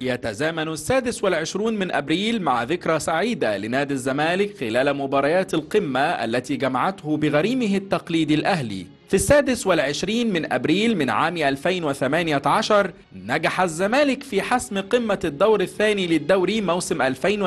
يتزامن السادس والعشرون من أبريل مع ذكرى سعيدة لنادي الزمالك خلال مباريات القمة التي جمعته بغريمه التقليدي الأهلي في السادس والعشرين من أبريل من عام 2018 نجح الزمالك في حسم قمة الدور الثاني للدوري موسم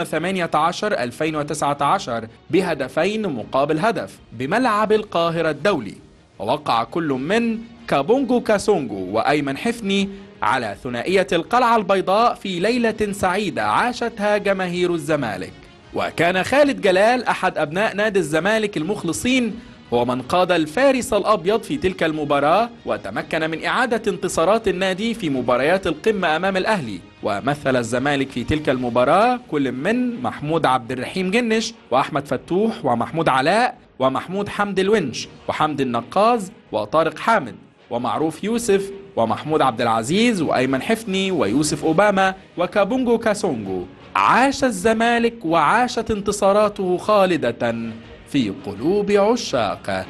2018-2019 بهدفين مقابل هدف بملعب القاهرة الدولي ووقع كل من كابونجو كاسونجو وأيمن حفني على ثنائية القلعة البيضاء في ليلة سعيدة عاشتها جماهير الزمالك وكان خالد جلال أحد أبناء نادي الزمالك المخلصين هو من قاد الفارس الأبيض في تلك المباراة وتمكن من إعادة انتصارات النادي في مباريات القمة أمام الأهلي ومثل الزمالك في تلك المباراة كل من محمود عبد الرحيم جنش وأحمد فتوح ومحمود علاء ومحمود حمد الونش وحمد النقاز وطارق حامد ومعروف يوسف ومحمود عبد العزيز وأيمن حفني ويوسف أوباما وكابونجو كاسونجو عاش الزمالك وعاشت انتصاراته خالدة في قلوب عشاقه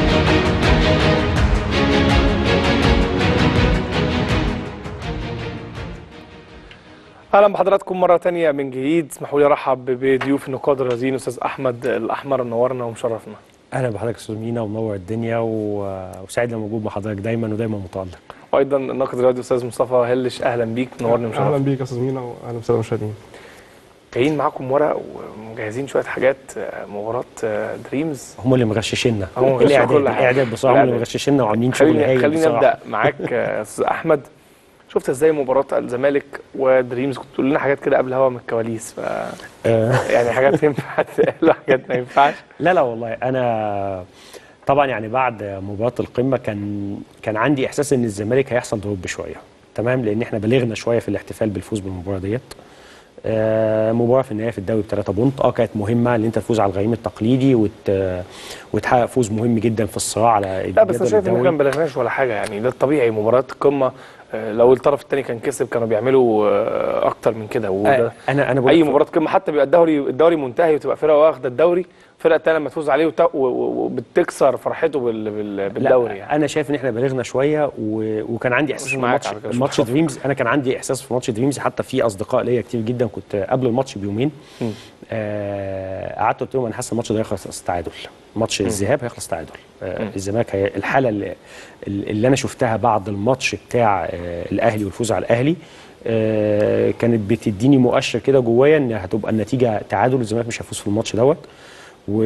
اهلا بحضراتكم مره تانية من جديد اسمحوا لي ارحب بضيوف النقاد الرزين استاذ احمد الاحمر منورنا ومشرفنا اهلا بحضرتك استاذ مينا ومنور الدنيا و- وسعيد لما موجود مع حضرتك دايما ودايما متالق وايضا الناقد الرياضي استاذ مصطفى هلش اهلا بيك منورني اهلا ومشرفنا بيك يا استاذ مينا واهلا بالساده المشاهدين جايين معاكم ورق ومجهزين شويه حاجات آه، مباراه آه، دريمز هم اللي مغششنا هم اللي مغششين الاعداد كل حاجة. الاعداد بصراحه هم اللي الإعداد. مغششنا وعاملين شغل خليني هايل خليني بصراحة. ابدا معاك آه، استاذ احمد شفت ازاي مباراه الزمالك ودريمز كنت تقول لنا حاجات كده قبل هوا من الكواليس ف آه، يعني حاجات ينفع تتقال وحاجات ما ينفعش لا لا والله انا طبعا يعني بعد مباراه القمه كان كان عندي احساس ان الزمالك هيحصل دروب شويه تمام لان احنا بلغنا شويه في الاحتفال بالفوز بالمباراه ديت آه، مباراه في النهايه في الدوري بثلاثة بونت اه كانت مهمه ان انت تفوز على الغريم التقليدي وت... وتحقق فوز مهم جدا في الصراع على لا بس انا الجدول شايف ان احنا الدوري. ما بلغناش ولا حاجه يعني ده الطبيعي مباراه القمه آه، لو الطرف الثاني كان كسب كانوا بيعملوا آه، اكتر من كده وده آه، انا انا بقول اي لك- مباراه قمه حتى بيبقى الدوري الدوري منتهي وتبقى فرقه واخده الدوري الفرقه الثانيه لما تفوز عليه وت- و- و- وبتكسر فرحته بال- بال- بالدوري لا يعني انا شايف ان احنا بلغنا شويه و... وكان عندي احساس مش في معاك ماتش على فكرة، مش ماتش متفق. دريمز انا كان عندي احساس في ماتش دريمز حتى في اصدقاء ليا كتير جدا كنت قبل الماتش بيومين مم. آه، قعدت قلت لهم انا حاسس الماتش ده هيخلص تعادل ماتش الذهاب هيخلص تعادل آه، الزمالك هي الحاله اللي, اللي انا شفتها بعد الماتش بتاع آه، الاهلي والفوز على الاهلي آه، كانت بتديني مؤشر كده جوايا ان هتبقى النتيجه تعادل الزمالك مش هيفوز في الماتش دوت و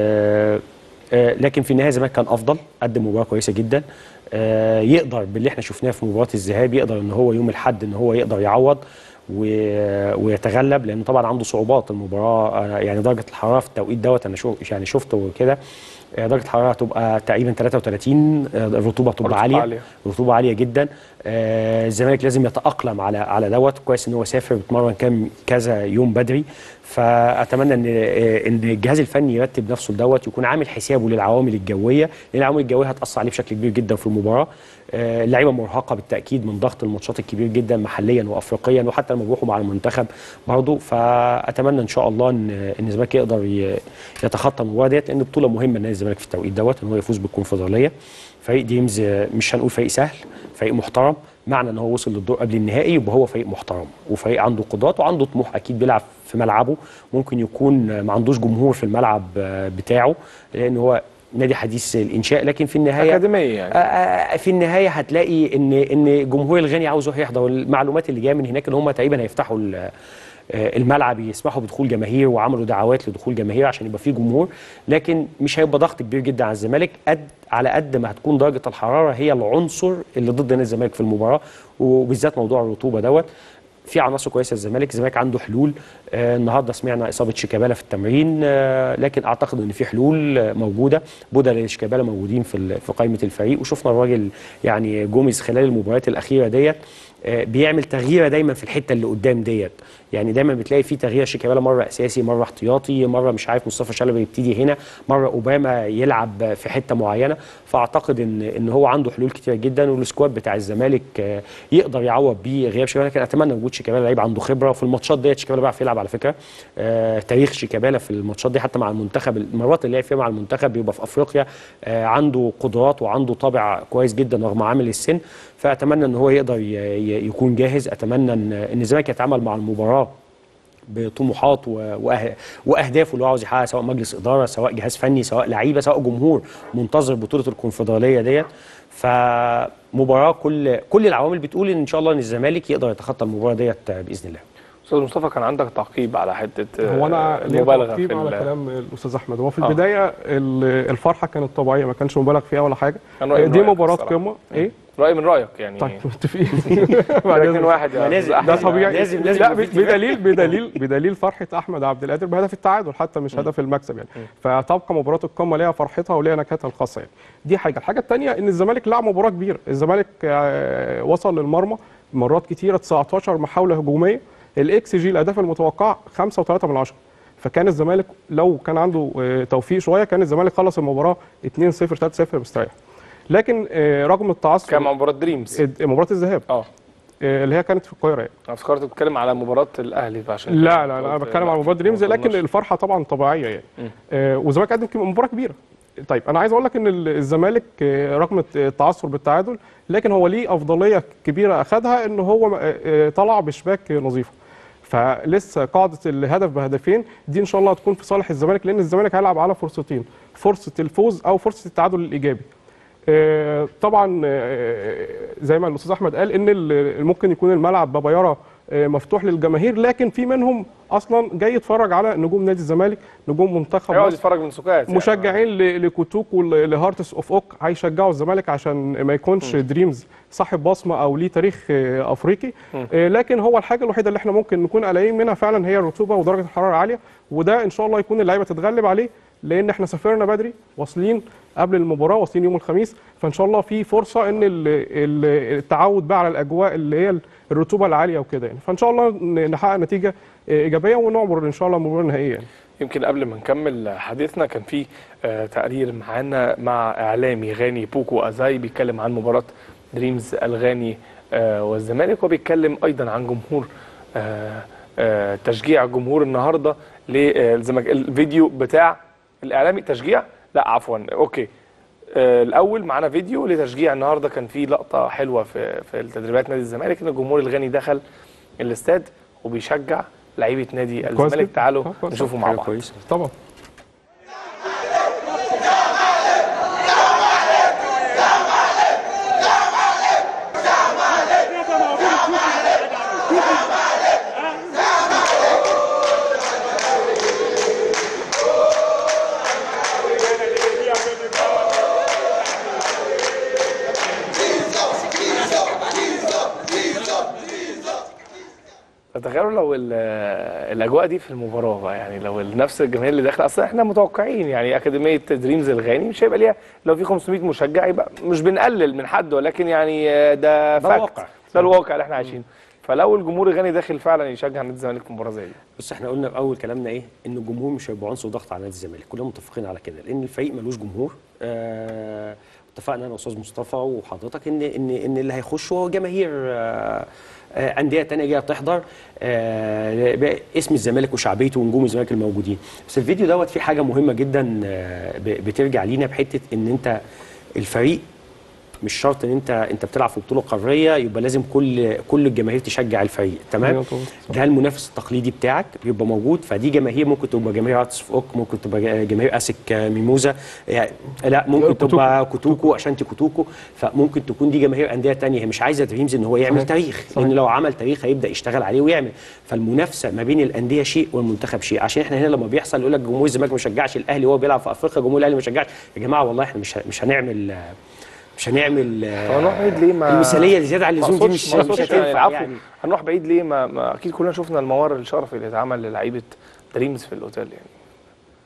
آه، لكن في النهايه الزمالك كان افضل قدم مباراه كويسه جدا آه، يقدر باللي احنا شفناه في مباراه الذهاب يقدر ان هو يوم الاحد ان هو يقدر يعوض و- ويتغلب لان طبعا عنده صعوبات المباراه آه، يعني درجه الحراره في التوقيت دوت انا شوف يعني شفته كده آه، درجه الحراره هتبقى تقريبا 33 آه، الرطوبه تبقى رطوبة عاليه عالية. رطوبه عاليه جدا آه، الزمالك لازم يتاقلم على على دوت كويس ان هو سافر بيتمرن كام كذا يوم بدري فاتمنى ان آه، ان الجهاز الفني يرتب نفسه لدوت يكون عامل حسابه للعوامل الجويه لان العوامل الجويه هتاثر عليه بشكل كبير جدا في المباراه آه، اللعيبه مرهقه بالتاكيد من ضغط الماتشات الكبير جدا محليا وافريقيا وحتى لما بيروحوا مع المنتخب برضه فاتمنى ان شاء الله ان ان الزمالك يقدر ي- يتخطى المباراه ديت لان بطوله مهمه لنادي الزمالك في التوقيت دوت ان هو يفوز بالكونفدراليه فريق ديمز آه، مش هنقول فريق سهل فريق محترم معنى ان هو وصل للدور قبل النهائي يبقى هو فريق محترم وفريق عنده قدرات وعنده طموح اكيد بيلعب في ملعبه ممكن يكون آه، ما عندوش جمهور في الملعب آه، بتاعه لان هو نادي حديث الانشاء لكن في النهايه اكاديميه يعني آه، آه، في النهايه هتلاقي ان ان جمهور الغني عاوز يروح يحضر المعلومات اللي جايه من هناك ان هم تقريبا هيفتحوا ال- آه، الملعب يسمحوا بدخول جماهير وعملوا دعوات لدخول جماهير عشان يبقى فيه جمهور لكن مش هيبقى ضغط كبير جدا على الزمالك قد على قد ما هتكون درجه الحراره هي العنصر اللي ضد نادي الزمالك في المباراه وبالذات موضوع الرطوبه دوت في عناصر كويسه الزمالك الزمالك عنده حلول آه النهارده سمعنا اصابه شيكابالا في التمرين آه لكن اعتقد ان في حلول آه موجوده بودا شيكابالا موجودين في ال- في قائمه الفريق وشفنا الراجل يعني جوميز خلال المباريات الاخيره ديت آه بيعمل تغييره دايما في الحته اللي قدام ديت يعني دايما بتلاقي في تغيير شيكابالا مره اساسي مره احتياطي مره مش عارف مصطفى شلبي يبتدي هنا مره اوباما يلعب في حته معينه فاعتقد ان ان هو عنده حلول كتير جدا والسكواد بتاع الزمالك آه، يقدر يعوض بيه غياب شيكابالا لكن اتمنى وجود شيكابالا لعيب عنده خبره وفي الماتشات ديت شيكابالا بيعرف يلعب على فكره آه، تاريخ شيكابالا في الماتشات دي حتى مع المنتخب المرات اللي لعب فيها مع المنتخب بيبقى في افريقيا آه، عنده قدرات وعنده طابع كويس جدا رغم عامل السن فاتمنى ان هو يقدر ي- ي- يكون جاهز اتمنى ان ان الزمالك يتعامل مع المباراه بطموحات و- وأه- واهدافه اللي هو عاوز يحققها سواء مجلس اداره سواء جهاز فني سواء لعيبه سواء جمهور منتظر بطوله الكونفدراليه ديت فمباراه كل كل العوامل بتقول ان شاء الله ان الزمالك يقدر يتخطى المباراه ديت باذن الله استاذ مصطفى كان عندك تعقيب على حته هو انا ليا المبالغه تعقيب في على ال- كلام الاستاذ احمد هو في آه. البدايه ال- الفرحه كانت طبيعيه ما كانش مبالغ فيها ولا حاجه كان رأيي من دي رأيك مباراه الصراحة. قمه ايه راي من رايك يعني طيب متفقين لكن واحد يا لازم- أستاذ ده أحمد. طبيعي لازم- لازم لا يبقى في بدليل بدليل بدليل فرحه احمد عبد القادر بهدف التعادل حتى مش هدف المكسب يعني فتبقى مباراه القمه ليها فرحتها وليها نكهتها الخاصه يعني دي حاجه الحاجه الثانيه ان الزمالك لعب مباراه كبيره الزمالك آه، وصل للمرمى مرات كتيره 19 محاوله هجوميه الاكس جي الاهداف المتوقعه 5 و3 من 10 فكان الزمالك لو كان عنده آه، توفيق شويه كان الزمالك خلص المباراه 2 0 3 0 مستريح لكن آه، رغم التعثر كان مع مباراه دريمز آه، مباراه الذهاب اه آه، اللي هي كانت في القاهره يعني. انا افتكرت بتتكلم على مباراه الاهلي عشان لا كده لا لا انا قلت بتكلم لا، على مباراه دريمز ما لكن وصلناش. الفرحه طبعا طبيعيه يعني مم. آه والزمالك قدم كم- مباراه كبيره طيب انا عايز اقول لك ان ال- الزمالك آه، رغم الت- التعثر بالتعادل لكن هو ليه افضليه كبيره اخذها ان هو آه، آه، طلع بشباك نظيفه فلسه قاعده الهدف بهدفين دي ان شاء الله هتكون في صالح الزمالك لان الزمالك هيلعب على فرصتين فرصه الفوز او فرصه التعادل الايجابي آه، طبعا آه، زي ما الاستاذ احمد قال ان ال- ممكن يكون الملعب بابا يارا آه، مفتوح للجماهير لكن في منهم اصلا جاي يتفرج على نجوم نادي الزمالك نجوم منتخب هيقعد مصر يتفرج من سكات يعني. مشجعين ل- لكوتوكو ل- لهارتس اوف اوك هيشجعوا الزمالك عشان ما يكونش دريمز صاحب بصمه او ليه تاريخ آه، افريقي آه، لكن هو الحاجه الوحيده اللي احنا ممكن نكون قلقانين منها فعلا هي الرطوبه ودرجه الحراره العاليه وده ان شاء الله يكون اللعيبه تتغلب عليه لان احنا سافرنا بدري واصلين قبل المباراه واصلين يوم الخميس فان شاء الله في فرصه ان ال- ال- التعود بقى على الاجواء اللي هي الرطوبه العاليه وكده يعني فان شاء الله ن- نحقق نتيجه آه، ايجابيه ونعبر ان شاء الله المباراه النهائيه يعني. يمكن قبل ما نكمل حديثنا كان في آه، تقرير معانا مع اعلامي غاني بوكو ازاي بيتكلم عن مباراه دريمز الغاني آه، والزمالك وبيتكلم ايضا عن جمهور آه، آه، تشجيع جمهور النهارده للزمالك الفيديو بتاع الاعلامي تشجيع لا عفوا اوكي آه، الاول معانا فيديو لتشجيع النهارده كان في لقطه حلوه في في التدريبات نادي الزمالك ان الجمهور الغني دخل الاستاد وبيشجع لعيبه نادي كويس الزمالك جدا. تعالوا آه، كويس. نشوفوا مع حاجه بعض كويسه طبعا تخيلوا لو ال- الاجواء دي في المباراه بقى يعني لو نفس الجماهير اللي داخله اصلا احنا متوقعين يعني اكاديميه دريمز الغاني مش هيبقى ليها لو في 500 مشجع يبقى مش بنقلل من حد ولكن يعني آه، ده ده fact. الواقع. ده الواقع اللي احنا عايشينه فلو الجمهور الغني داخل فعلا يشجع نادي الزمالك في مباراه زي دي بص احنا قلنا في اول كلامنا ايه ان الجمهور مش هيبقى عنصر ضغط على نادي الزمالك كلنا متفقين على كده لان الفريق ملوش جمهور آه اتفقنا انا واستاذ مصطفى وحضرتك ان ان ان اللي هيخش هو جماهير آه آه، انديه تانية جايه تحضر آه باسم الزمالك وشعبيته ونجوم الزمالك الموجودين بس الفيديو دوت فيه حاجه مهمه جدا آه ب- بترجع لينا بحته ان انت الفريق مش شرط ان انت انت بتلعب في بطوله قاريه يبقى لازم كل كل الجماهير تشجع الفريق تمام أيوة طبعاً. ده المنافس التقليدي بتاعك بيبقى موجود فدي جماهير ممكن تبقى جماهير ارتس اوك ممكن تبقى جماهير اسك ميموزا يعني لا ممكن كوتوكو. تبقى كوتوكو اشانتي كوتوكو فممكن تكون دي جماهير انديه تانية هي مش عايزه دريمز ان هو يعمل صحيح. تاريخ صحيح. لان لو عمل تاريخ هيبدا يشتغل عليه ويعمل فالمنافسه ما بين الانديه شيء والمنتخب شيء عشان احنا هنا لما بيحصل يقول لك جمهور الزمالك ما شجعش الاهلي وهو بيلعب في افريقيا جمهور الاهلي ما شجعش يا جماعه والله احنا مش ه- مش هنعمل مش هنعمل طب هنروح بعيد ليه ما المثاليه اللي زياده عن اللزوم دي ما مش أقصدش- مش ما أقصدش يعني هتنفع العفو يعني هنروح بعيد ليه ما, ما اكيد كلنا شفنا الممر الشرفي اللي اتعمل للعيبه دريمز في الاوتيل يعني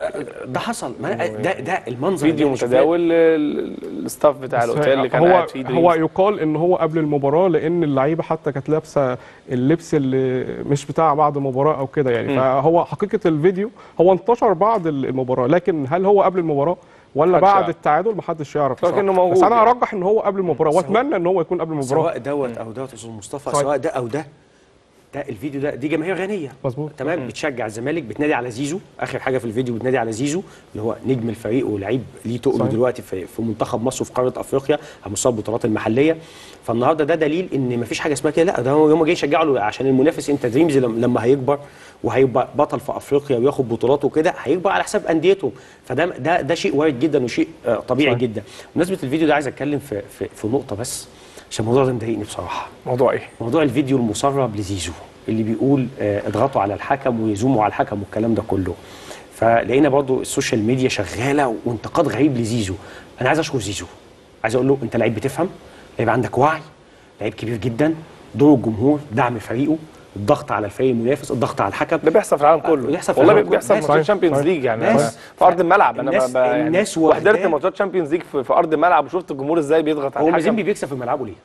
ده حصل ما أنا- ده ده المنظر فيديو اللي إحنا متداول ال- ال- الستاف بتاع بس الاوتيل اللي كان هو قاعد فيه هو دريمز. يقال ان هو قبل المباراه لان اللعيبه حتى كانت لابسه اللبس اللي مش بتاع بعد المباراه او كده يعني مم. فهو حقيقه الفيديو هو انتشر بعد المباراه لكن هل هو قبل المباراه ولا محدش بعد يعرف. التعادل محدش يعرف لكنه بصراحة. موجود بس انا يعني. ارجح ان هو قبل المباراه بس هو- واتمنى ان هو يكون قبل المباراه سواء دوت او دوت يا استاذ مصطفى صحيح. سواء ده او ده ده الفيديو ده دي جماهير غنيه مظبوط تمام بتشجع الزمالك بتنادي على زيزو اخر حاجه في الفيديو بتنادي على زيزو اللي هو نجم الفريق ولعيب ليه تقله صحيح. دلوقتي في, في منتخب مصر وفي قاره افريقيا على مستوى البطولات المحليه فالنهارده ده دليل ان مفيش حاجه اسمها كده لا ده هم جايين يشجعوا له عشان المنافس انت دريمز لم- لما هيكبر وهيبقى بطل في افريقيا وياخد بطولات وكده هيكبر على حساب انديته فده ده ده شيء وارد جدا وشيء آه، طبيعي صحيح. جدا بمناسبه الفيديو ده عايز اتكلم في في, في نقطه بس عشان الموضوع ده مضايقني بصراحه موضوع ايه؟ موضوع الفيديو المسرب لزيزو اللي بيقول آه، اضغطوا على الحكم ويزوموا على الحكم والكلام ده كله فلقينا برضو السوشيال ميديا شغاله وانتقاد غريب لزيزو انا عايز اشكر زيزو عايز اقول له انت لعيب بتفهم لعيب عندك وعي لعيب كبير جدا دور الجمهور دعم فريقه الضغط على الفريق المنافس الضغط على الحكم ده بيحصل في العالم كله بيحصل في والله العالم كله. بيحصل في بس- ماتشات صحيح، الشامبيونز صحيح. ليج يعني بس- في ارض الملعب انا الناس- ب- ب- يعني الناس وحضرت واخداه. ماتشات الشامبيونز ليج في, في ارض الملعب وشفت الجمهور ازاي بيضغط على هو الحكم مازيمبي بيكسب في ملعبه ليه؟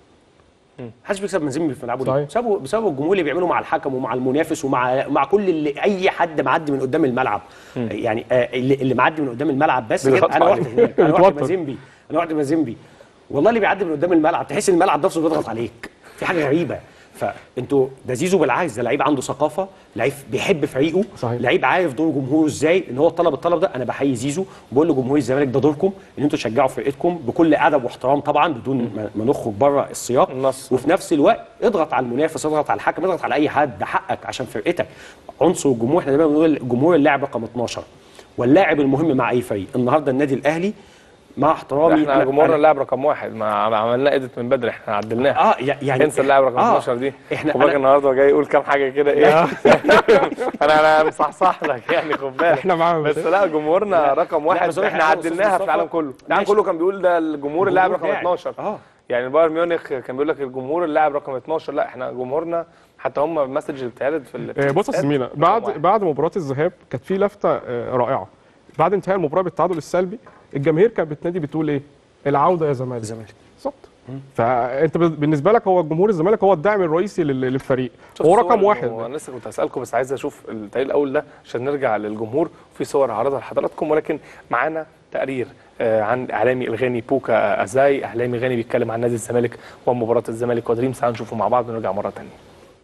محدش بيكسب مازيمبي في ملعبه ليه؟ صحيح. بسبب بسبب الجمهور اللي بيعمله مع الحكم ومع المنافس ومع مع كل اللي اي حد معدي من قدام الملعب يعني آه اللي, اللي معدي من قدام الملعب بس بيضغطوا كده انا رحت عليه. هناك انا رحت بيتوتر. مازيمبي انا رحت مازيمبي والله اللي بيعدي من قدام الملعب تحس ان الملعب نفسه بيضغط عليك في حاجه غريبه فانتوا ده زيزو بالعكس ده لعيب عنده ثقافه لعيب بيحب فريقه صحيح. لعيب عارف دور جمهوره ازاي ان هو طلب الطلب ده انا بحيي زيزو وبقول لجمهور الزمالك ده دوركم ان انتوا تشجعوا فرقتكم بكل ادب واحترام طبعا بدون ما- ما نخرج بره السياق النص. وفي نفس الوقت اضغط على المنافس اضغط على الحكم اضغط على اي حد ده حقك عشان فرقتك عنصر الجمهور احنا دايما بنقول الجمهور اللاعب رقم 12 واللاعب المهم مع اي فريق النهارده النادي الاهلي مع احترامي احنا أنا- جمهورنا أنا- اللاعب رقم واحد ما عملنا ايديت من بدري احنا عدلناها اه يع- يعني انسى اللاعب رقم آه 12 دي احنا خد بالك أنا- النهارده جاي يقول كام حاجه كده ايه انا انا مصحصح لك يعني خد بالك احنا معاهم بس لا جمهورنا رقم واحد بس هو احنا إحنا عاوز عدلناها أستاذ في العالم مصطفى. كله العالم ماشي. كله كان بيقول ده الجمهور اللاعب رقم لاعب. 12 اه يعني بايرن ميونخ كان بيقول لك الجمهور اللاعب رقم 12 لا احنا جمهورنا حتى هم المسج اللي بتعرض في ال- آه، بص يا في زميلة رقم بعد واحد. بعد مباراة الذهاب كانت في لفتة آه، رائعة بعد انتهاء المباراة بالتعادل السلبي الجماهير كانت بتنادي بتقول ايه؟ العودة يا زمالك الزمالك بالظبط فانت ب- بالنسبة لك هو جمهور الزمالك هو الداعم الرئيسي لل- للفريق شفت هو صور رقم واحد وانا لسه كنت هسالكم بس عايز اشوف التقرير الاول ده عشان نرجع للجمهور وفي صور هعرضها لحضراتكم ولكن معانا تقرير آه، عن اعلامي الغاني بوكا ازاي اعلامي غاني بيتكلم عن نادي الزمالك ومباراه الزمالك ودريمز تعالوا نشوفه مع بعض ونرجع مره ثانيه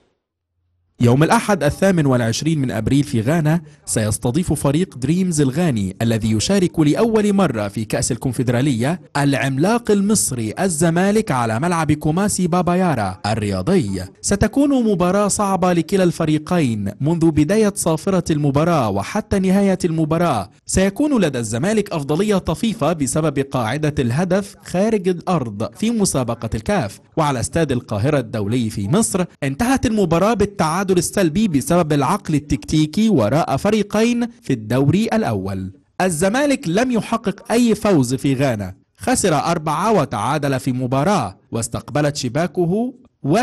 يوم الأحد الثامن والعشرين من أبريل في غانا سيستضيف فريق دريمز الغاني الذي يشارك لأول مرة في كأس الكونفدرالية العملاق المصري الزمالك على ملعب كوماسي بابايارا الرياضي ستكون مباراة صعبة لكلا الفريقين منذ بداية صافرة المباراة وحتى نهاية المباراة سيكون لدى الزمالك أفضلية طفيفة بسبب قاعدة الهدف خارج الأرض في مسابقة الكاف وعلى استاد القاهرة الدولي في مصر انتهت المباراة بالتعادل السلبي بسبب العقل التكتيكي وراء فريقين في الدوري الأول الزمالك لم يحقق أي فوز في غانا خسر أربعة وتعادل في مباراة واستقبلت شباكه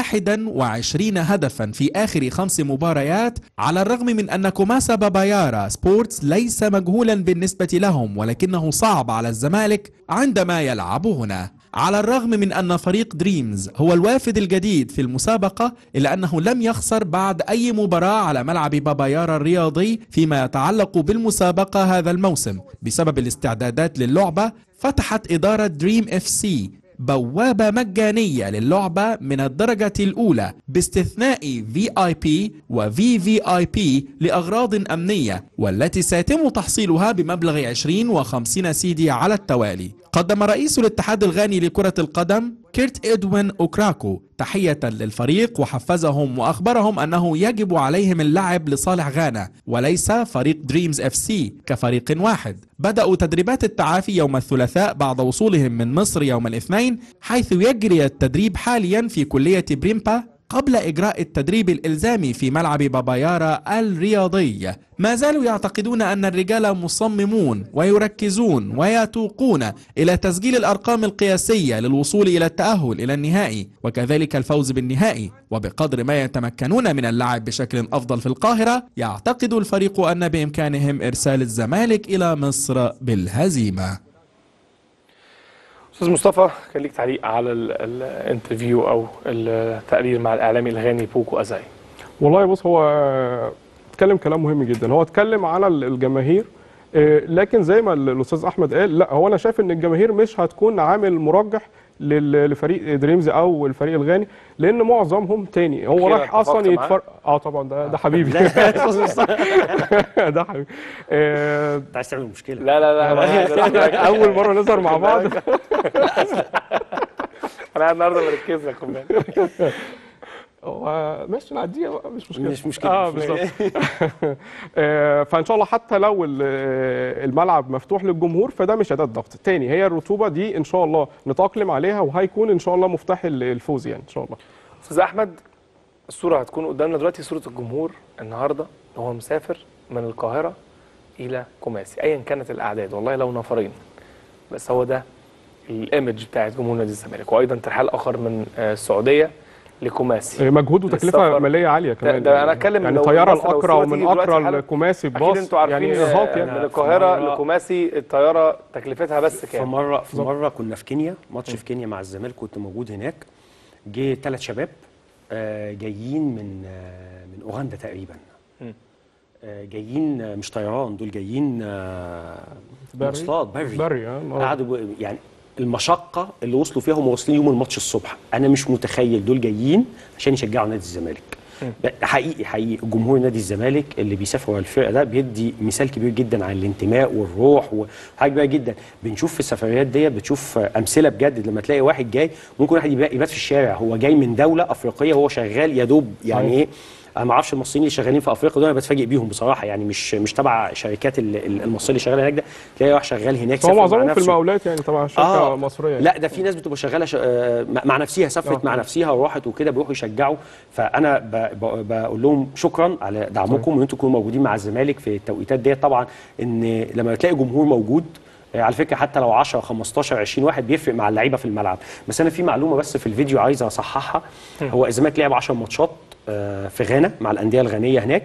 21 هدفا في آخر خمس مباريات على الرغم من أن كوماسا بابايارا سبورتس ليس مجهولا بالنسبة لهم ولكنه صعب على الزمالك عندما يلعب هنا على الرغم من أن فريق دريمز هو الوافد الجديد في المسابقة إلا أنه لم يخسر بعد أي مباراة على ملعب بابايارا الرياضي فيما يتعلق بالمسابقة هذا الموسم بسبب الاستعدادات للعبة فتحت إدارة دريم اف سي بوابة مجانية للعبة من الدرجة الأولى باستثناء في اي بي وفي في اي بي لأغراض أمنية والتي سيتم تحصيلها بمبلغ 20 و50 سيدي على التوالي قدم رئيس الاتحاد الغاني لكرة القدم كيرت إدوين أوكراكو تحية للفريق وحفزهم وأخبرهم أنه يجب عليهم اللعب لصالح غانا وليس فريق دريمز اف سي كفريق واحد بدأوا تدريبات التعافي يوم الثلاثاء بعد وصولهم من مصر يوم الاثنين حيث يجري التدريب حاليا في كلية بريمبا قبل إجراء التدريب الإلزامي في ملعب بابايارا الرياضي ما زالوا يعتقدون أن الرجال مصممون ويركزون ويتوقون إلى تسجيل الأرقام القياسية للوصول إلى التأهل إلى النهائي وكذلك الفوز بالنهائي وبقدر ما يتمكنون من اللعب بشكل أفضل في القاهرة يعتقد الفريق أن بإمكانهم إرسال الزمالك إلى مصر بالهزيمة استاذ مصطفى كان ليك تعليق على ال- الانترفيو او التقرير مع الاعلامي الغاني بوكو ازاي والله بص هو اتكلم كلام مهم جدا هو اتكلم على ال- الجماهير آه، لكن زي ما ال- الاستاذ احمد قال لا هو انا شايف ان الجماهير مش هتكون عامل مرجح لل- لفريق دريمز او الفريق الغاني لان معظمهم تاني هو أخيراً رايح اصلا اتفقت معاه؟ يتفرج اه طبعا ده ده حبيبي ده حبيبي آه، انت عايز تعمل مشكله لا لا لا اول مره نظهر مع بعض انا النهارده مركز لك خد بالك. هو ماشي نعديها بقى مش مشكله مش مشكلة، اه مش بالظبط آه، فان شاء الله حتى لو ال- آه، الملعب مفتوح للجمهور فده مش اداه ضغط تاني هي الرطوبه دي ان شاء الله نتاقلم عليها وهيكون ان شاء الله مفتاح ال- الفوز يعني ان شاء الله استاذ احمد الصوره هتكون قدامنا دلوقتي صوره الجمهور النهارده اللي هو مسافر من القاهره الى كوماسي ايا كانت الاعداد والله لو نفرين بس هو ده الايمج بتاعت جمهور نادي الزمالك وايضا ترحال اخر من آه، السعوديه لكوماسي آه، مجهود وتكلفه للسفر. ماليه عاليه كمان ده أنا أتكلم يعني لو طياره مثلا لو الاقرا الصورة ومن تيجي دلوقتي اقرا حالا، لكوماسي اكيد باص انتوا عارفين يعني آه، ارهاق يعني من في القاهره مرة- لكوماسي الطياره تكلفتها بس في كام مره في مره كنا في كينيا ماتش في كينيا مع الزمالك كنت موجود هناك جه ثلاث شباب آه، جايين من آه، من اوغندا تقريبا مم. آه، جايين آه، مش طيران دول جايين آه، بري؟ مواصلات بري بري اه قعدوا ب- يعني المشقه اللي وصلوا فيها هم واصلين يوم الماتش الصبح انا مش متخيل دول جايين عشان يشجعوا نادي الزمالك حقيقي حقيقي جمهور نادي الزمالك اللي بيسافر ورا الفرقه ده بيدي مثال كبير جدا عن الانتماء والروح وحاجه كبيره جدا بنشوف في السفريات دي بتشوف امثله بجد لما تلاقي واحد جاي ممكن واحد يبقى- يبات في الشارع هو جاي من دوله افريقيه وهو شغال يا دوب يعني صحيح. ايه انا ما اعرفش المصريين اللي شغالين في افريقيا دول انا بتفاجئ بيهم بصراحه يعني مش مش تبع شركات ال- ال- المصريه اللي شغاله هناك ده تلاقي واحد شغال هناك هو سافر مع معظمهم في نفسه. المقاولات يعني طبعا شركه مصريه يعني. لا ده في ناس بتبقى شغاله ش... آه، مع- مع نفسها سافرت آه. مع نفسها وراحت وكده بيروحوا يشجعوا فانا ب... ب... بقول لهم شكرا على دعمكم وان انتم تكونوا موجودين مع الزمالك في التوقيتات ديت طبعا ان لما تلاقي جمهور موجود آه، على فكره حتى لو 10 15 20 واحد بيفرق مع اللعيبه في الملعب بس انا في معلومه بس في الفيديو عايز اصححها هو الزمالك لعب 10 ماتشات آه، في غانا مع الانديه الغانيه هناك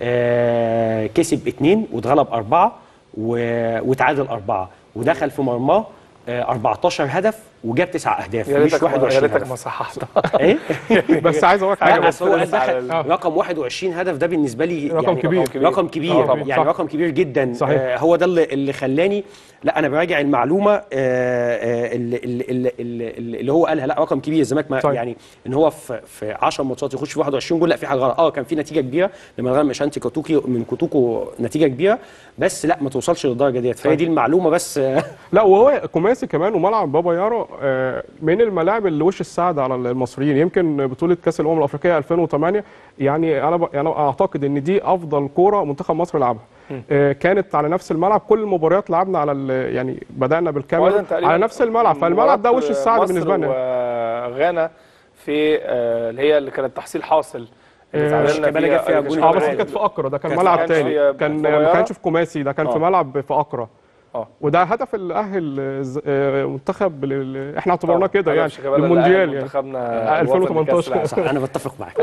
آه، كسب اثنين واتغلب اربعه و- وتعادل اربعه ودخل في مرماه آه، 14 هدف وجاب تسع اهداف يا مش ريتك ما- يا 21 ريتك هدف ما صححتها ايه بس عايز اقول لك لا حاجه بس هو بس دخل على رقم 21 هدف ده بالنسبه لي رقم يعني كبير. رقم كبير طبعا. يعني صح. رقم كبير جدا صحيح. آه هو ده اللي, اللي خلاني لا انا براجع المعلومه آه آه اللي, اللي, اللي, اللي, اللي هو قالها لا رقم كبير الزمالك ما- صحيح. يعني ان هو في في 10 ماتشات يخش في 21 جول لا في حاجه غلط اه كان في نتيجه كبيره لما غلب مشانتي كوتوكي من كوتوكو نتيجه كبيره بس لا ما توصلش للدرجه ديت فهي دي المعلومه بس آه لا وهو كوماسي كمان وملعب بابا يارا آه، من الملاعب اللي وش السعد على المصريين يمكن بطوله كاس الامم الافريقيه 2008 يعني انا ب... يعني أنا اعتقد ان دي افضل كوره منتخب مصر لعبها آه، كانت على نفس الملعب كل المباريات لعبنا على ال... يعني بدانا بالكاميرا وأيضاً تقريباً على نفس الملعب فالملعب ده وش السعد مصر بالنسبه لنا وغانا في آه، اللي هي اللي كانت تحصيل حاصل اللي آه، تعادلنا شيكابالا جاب فيها جون اه بس كمان. دي كانت في اكرا ده كان كانت- ملعب كانش تاني في- كان صغيرة. ما كانش في كوماسي ده كان في آه. ملعب في اكرا اه وده هدف اللي اهل الز- آه، منتخب لل- احنا اعتبرناه كده هدف يعني شيكابالا اللي للمونديال أهل يعني منتخبنا آه، الوطني 2018. لكأس العالم. صح انا بتفق معاك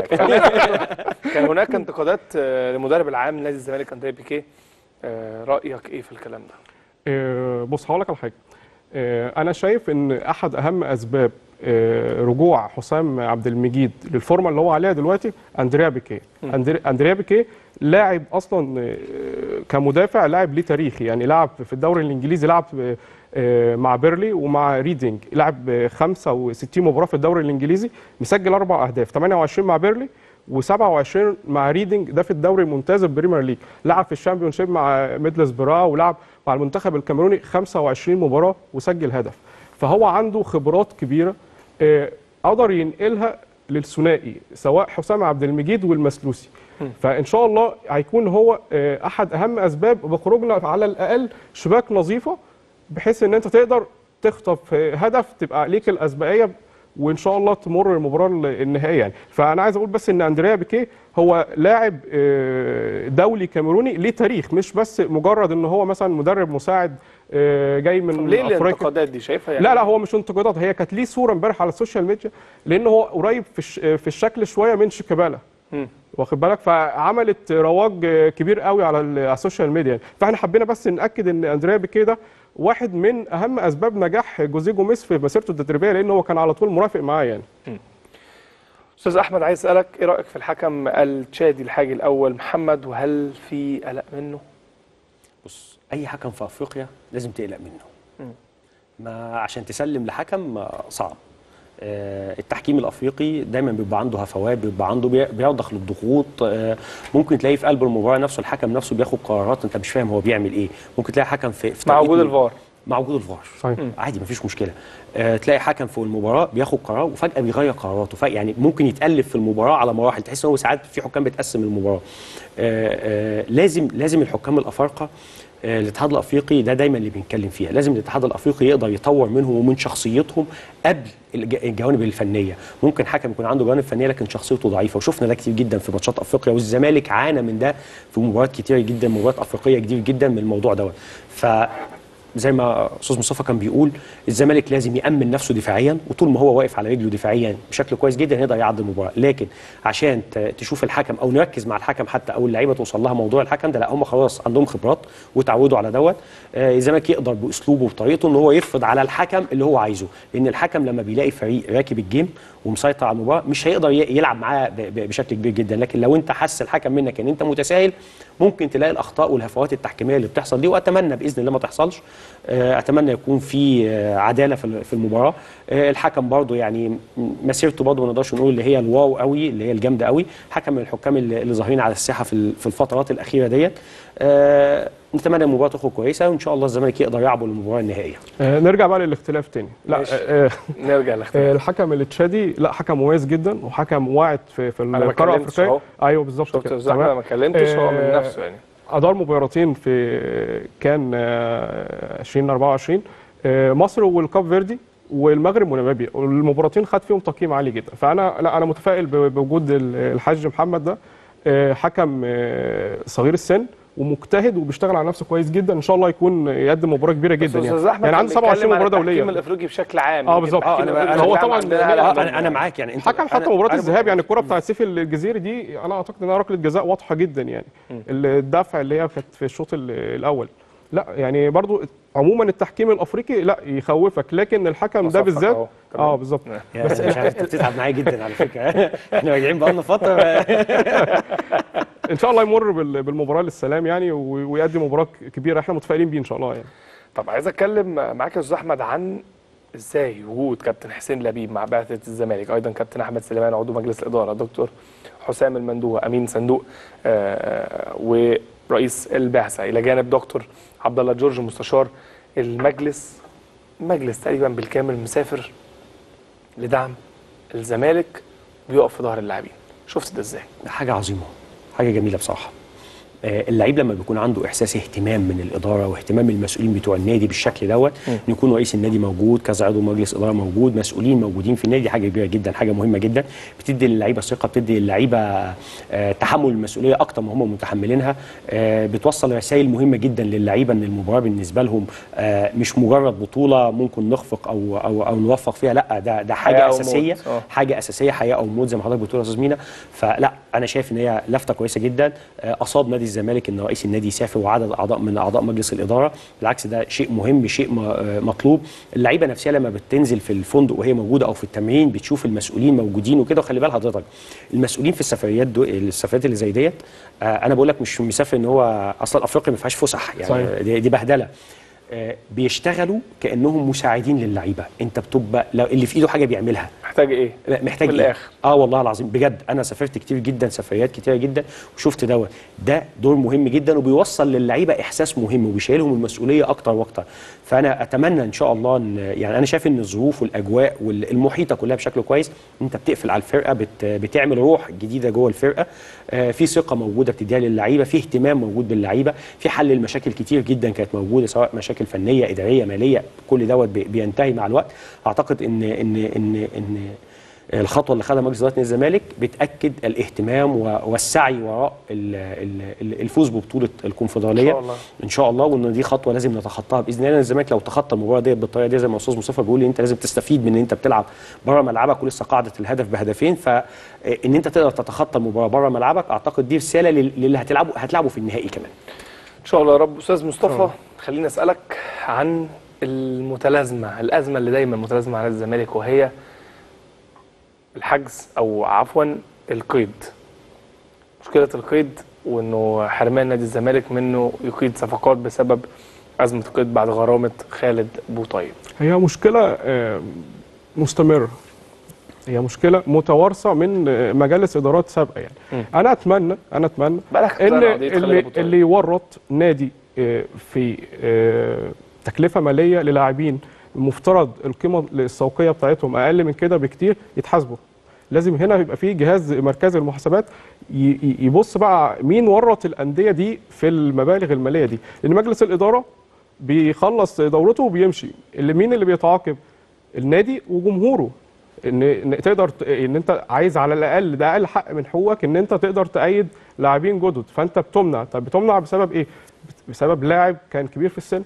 كان هناك انتقادات آه، للمدرب العام لنادي الزمالك اندريا بيكيه آه، رايك ايه في الكلام ده؟ آه، بص هقول لك على حاجه آه، انا شايف ان احد اهم اسباب آه، رجوع حسام عبد المجيد للفورمه اللي هو عليها دلوقتي اندريا بيكيه أندري- اندريا بيكيه لاعب اصلا آه، كمدافع لاعب ليه تاريخ يعني لعب في الدوري الانجليزي لعب آه، آه، مع بيرلي ومع ريدنج لعب آه، 65 مباراه في الدوري الانجليزي مسجل اربع اهداف 28 مع بيرلي و27 مع ريدنج ده في الدوري الممتاز البريمير ليج لعب في الشامبيون شيب مع ميدلز برا ولعب مع المنتخب الكاميروني 25 مباراه وسجل هدف فهو عنده خبرات كبيره آه، قدر ينقلها للثنائي سواء حسام عبد المجيد والمسلوسي فان شاء الله هيكون هو آه، احد اهم اسباب بخروجنا على الاقل شباك نظيفه بحيث ان انت تقدر تخطف آه، هدف تبقى ليك الاسبقيه وان شاء الله تمر المباراه النهائيه يعني فانا عايز اقول بس ان اندريا بيكيه هو لاعب آه، دولي كاميروني ليه تاريخ مش بس مجرد ان هو مثلا مدرب مساعد آه، جاي من طب ليه افريقيا الانتقادات دي شايفها يعني لا لا هو مش انتقادات هي كانت ليه صوره امبارح على السوشيال ميديا لان هو قريب في الش- في الشكل شويه من شيكابالا مم. واخد بالك فعملت رواج كبير قوي على ال- على السوشيال ميديا فاحنا حبينا بس ناكد ان اندريا بيكيه ده واحد من اهم اسباب نجاح جوزيه جوميز في مسيرته التدريبيه لان هو كان على طول مرافق معاه يعني استاذ احمد عايز اسالك ايه رايك في الحكم التشادي الحاجي الاول محمد وهل في قلق منه بص اي حكم في افريقيا لازم تقلق منه ما عشان تسلم لحكم آه، صعب آه، التحكيم الافريقي دايما بيبقى عنده هفوات بيبقى عنده بي- بيرضخ للضغوط آه، ممكن تلاقي في قلب المباراه نفسه الحكم نفسه بياخد قرارات انت مش فاهم هو بيعمل ايه ممكن تلاقي حكم في, في مع توقيت وجود من- الفار مع وجود الفار صحيح. عادي مفيش مشكله آه تلاقي حكم في المباراه بياخد قرار وفجاه بيغير قراراته ف- يعني ممكن يتالف في المباراه على مراحل تحس ان هو ساعات في حكام بتقسم المباراه آه آه لازم لازم الحكام الافارقه آه، الاتحاد الافريقي ده دايما اللي بنتكلم فيها لازم الاتحاد الافريقي يقدر يطور منهم ومن شخصيتهم قبل الج- الجوانب الفنيه ممكن حكم يكون عنده جوانب فنيه لكن شخصيته ضعيفه وشفنا ده كتير جدا في ماتشات افريقيا والزمالك عانى من ده في مباريات كتير جدا مباريات افريقيه كتير جدا من الموضوع دوت ف زي ما استاذ مصطفى كان بيقول الزمالك لازم يامن نفسه دفاعيا وطول ما هو واقف على رجله دفاعيا بشكل كويس جدا يقدر يعدي المباراه لكن عشان ت- تشوف الحكم او نركز مع الحكم حتى او اللعيبه توصل لها موضوع الحكم ده لا هم خلاص عندهم خبرات وتعودوا على دوت آه، الزمالك يقدر باسلوبه وبطريقته ان هو يفرض على الحكم اللي هو عايزه لان الحكم لما بيلاقي فريق راكب الجيم ومسيطر على المباراه مش هيقدر ي- يلعب معاه ب- ب- بشكل كبير جدا لكن لو انت حس الحكم منك ان انت متساهل ممكن تلاقي الاخطاء والهفوات التحكيميه اللي بتحصل دي واتمنى باذن الله ما تحصلش آه، اتمنى يكون في آه، عداله في ال- في المباراه آه، الحكم برضه يعني م- مسيرته برضه ما نقدرش نقول اللي هي الواو قوي اللي هي الجامده قوي حكم من الحكام اللي اللي ظاهرين على الساحه في ال- في الفترات الاخيره ديت آه، نتمنى المباراه تخرج كويسه وان شاء الله الزمالك يقدر يعبر للمباراه النهائيه آه، نرجع بقى للاختلاف تاني لا ماشي. آه، آه، نرجع لاختلاف آه، الحكم التشادي لا حكم مميز جدا وحكم واعد في في ما القاره اتكلمتش الافريقيه أهو. ايوه بالظبط شفت كده ازاي تمام. احمد ما اتكلمتش هو من آه، نفسه يعني ادار مباراتين في كان آه، 2024 آه، مصر والكاب فيردي والمغرب وناميبيا والمباراتين خد فيهم تقييم عالي جدا فانا لا انا متفائل ب- بوجود ال- الحاج محمد ده آه، حكم آه، صغير السن ومجتهد وبيشتغل على نفسه كويس جدا ان شاء الله يكون يقدم مباراه كبيره بس جدا استاذ يعني احمد يعني كان عنده 27 بيتكلم عن مباراه التحكيم دوليه الافريقي بشكل عام آه، يمكن بالظبط. التحكيم آه، أنا- الأفريقي أنا- بشكل هو عام طبعاً عندنا لا، لا، آه، عندهم- انا انا معاك يعني انت حكم أنا- حتى مباراه أنا الذهاب يعني الكره بقول- بتاعت سيف الجزيري دي انا اعتقد انها ركله جزاء واضحه جدا يعني الدفع اللي هي كانت في الشوط ال- الاول لا يعني برضو عموما التحكيم الافريقي لا يخوفك لكن الحكم ده مصفق بالذات أهو. تمام. اه بالظبط يا بس مش عارف انت بتتعب معايا جدا على فكره احنا راجعين بقالنا فتره ان شاء الله يمر بال- بالمباراه للسلام يعني و- ويقدم مباراه كبيره احنا متفائلين بيه ان شاء الله يعني طب عايز اتكلم معاك يا استاذ احمد عن ازاي وجود كابتن حسين لبيب مع بعثه الزمالك ايضا كابتن احمد سليمان عضو مجلس الاداره دكتور حسام المندوه امين صندوق آه ورئيس البعثه الى جانب دكتور عبد الله جورج مستشار المجلس مجلس تقريبا بالكامل مسافر لدعم الزمالك بيقف في ظهر اللاعبين شفت ده ازاي حاجه عظيمه حاجه جميله بصراحه آه، اللعيب لما بيكون عنده احساس اهتمام من الاداره واهتمام من المسؤولين بتوع النادي بالشكل دوت ان يكون رئيس النادي موجود كذا عضو مجلس اداره موجود مسؤولين موجودين في النادي حاجه كبيره جدا حاجه مهمه جدا بتدي للعيبه ثقه بتدي للعيبه آه، تحمل المسؤوليه اكتر ما هم متحملينها آه، بتوصل رسائل مهمه جدا للعيبه ان المباراه بالنسبه لهم آه، مش مجرد بطوله ممكن نخفق او او او نوفق فيها لا ده ده حياة حاجه أو موت. اساسيه آه. حاجه اساسيه حياه او موت زي ما حضرتك بتقول يا استاذ مينا فلا انا شايف ان هي لفته كويسه جدا آه، اصاب نادي الزمالك ان رئيس النادي يسافر وعدد اعضاء من اعضاء مجلس الاداره بالعكس ده شيء مهم شيء م- آه، مطلوب اللعيبه نفسها لما بتنزل في الفندق وهي موجوده او في التمرين بتشوف المسؤولين موجودين وكده وخلي بال حضرتك المسؤولين في السفريات دو السفريات اللي زي ديت آه، انا بقول لك مش مسافر ان هو اصلا افريقيا ما فيهاش فسح يعني صحيح. دي, دي بهدله آه، بيشتغلوا كانهم مساعدين للعيبه انت بتبقى لو اللي في ايده حاجه بيعملها محتاج ايه محتاج من إيه؟ الآخر. اه والله العظيم بجد انا سافرت كتير جدا سفريات كتيره جدا وشفت دوت ده دور مهم جدا وبيوصل للعيبه احساس مهم وبيشيلهم المسؤوليه اكتر واكتر فانا اتمنى ان شاء الله ان يعني انا شايف ان الظروف والاجواء والمحيطه كلها بشكل كويس انت بتقفل على الفرقه بت بتعمل روح جديده جوه الفرقه آه في ثقه موجوده بتديها للعيبه في اهتمام موجود باللعيبه في حل المشاكل كتير جدا كانت موجوده سواء مشاكل فنيه اداريه ماليه كل دوت بي- بينتهي مع الوقت اعتقد ان ان ان ان الخطوه اللي خدها مجلس اداره نادي الزمالك بتاكد الاهتمام و- والسعي وراء ال- ال- ال- الفوز ببطوله الكونفدراليه إن شاء الله. ان شاء الله وان دي خطوه لازم نتخطاها باذن الله الزمالك لو تخطى المباراه ديت بالطريقه دي زي ما استاذ مصطفى بيقول انت لازم تستفيد من ان انت بتلعب بره ملعبك ولسه قاعده الهدف بهدفين فان انت تقدر تتخطى المباراه بره ملعبك اعتقد دي رساله لل- للي هتلعبه هتلعبه في النهائي كمان ان شاء الله يا رب استاذ مصطفى خليني اسالك عن المتلازمه الازمه اللي دايما متلازمه على الزمالك وهي الحجز او عفوا القيد مشكله القيد وانه حرمان نادي الزمالك منه يقيد صفقات بسبب ازمه القيد بعد غرامه خالد بوطيب هي مشكلة آه، مستمرة هي مشكلة متوارثة من آه، مجالس إدارات سابقة يعني مم. أنا أتمنى أنا أتمنى بقالك إن سنة قضية خالد اللي, أبو طالب. اللي يورط نادي آه، في آه، تكلفة مالية للاعبين المفترض القيمة السوقية بتاعتهم أقل من كده بكتير يتحاسبوا لازم هنا يبقى في جهاز مركزي المحاسبات ي- ي- يبص بقى مين ورط الأندية دي في المبالغ المالية دي لأن مجلس الإدارة بيخلص دورته وبيمشي اللي مين اللي بيتعاقب النادي وجمهوره ان إن تقدر ت- ان انت عايز على الاقل ده اقل حق من حقوقك ان انت تقدر تأيد لاعبين جدد فانت بتمنع طب بتمنع بسبب ايه بسبب لاعب كان كبير في السن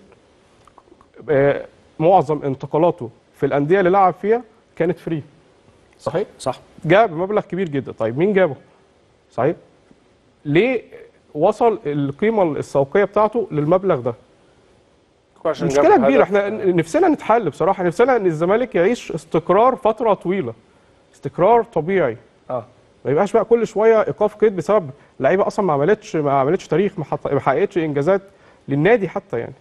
آه، معظم انتقالاته في الانديه اللي لعب فيها كانت فري صحيح صح جاب مبلغ كبير جدا طيب مين جابه صحيح ليه وصل القيمه السوقيه بتاعته للمبلغ ده عشان مشكله جاب كبيره هدف. احنا نفسنا نتحل بصراحه نفسنا ان الزمالك يعيش استقرار فتره طويله استقرار طبيعي اه ما يبقاش بقى كل شويه ايقاف قيد بسبب لعيبه اصلا ما عملتش ما عملتش تاريخ ما حط- ما حققتش انجازات للنادي حتى يعني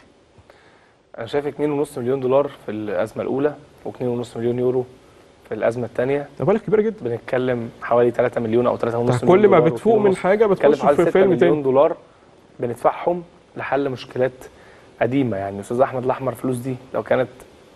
انا شايف 2.5 مليون دولار في الازمه الاولى و2.5 مليون يورو في الازمه الثانيه ده مبالغ كبيره جدا بنتكلم حوالي 3 مليون او 3.5 مليون انت كل ما دولار بتفوق من و2.5. حاجه بنتكلم بتخش حوالي في 6 فيلم مليون تاني دولار بندفعهم لحل مشكلات قديمه يعني استاذ احمد الاحمر الفلوس دي لو كانت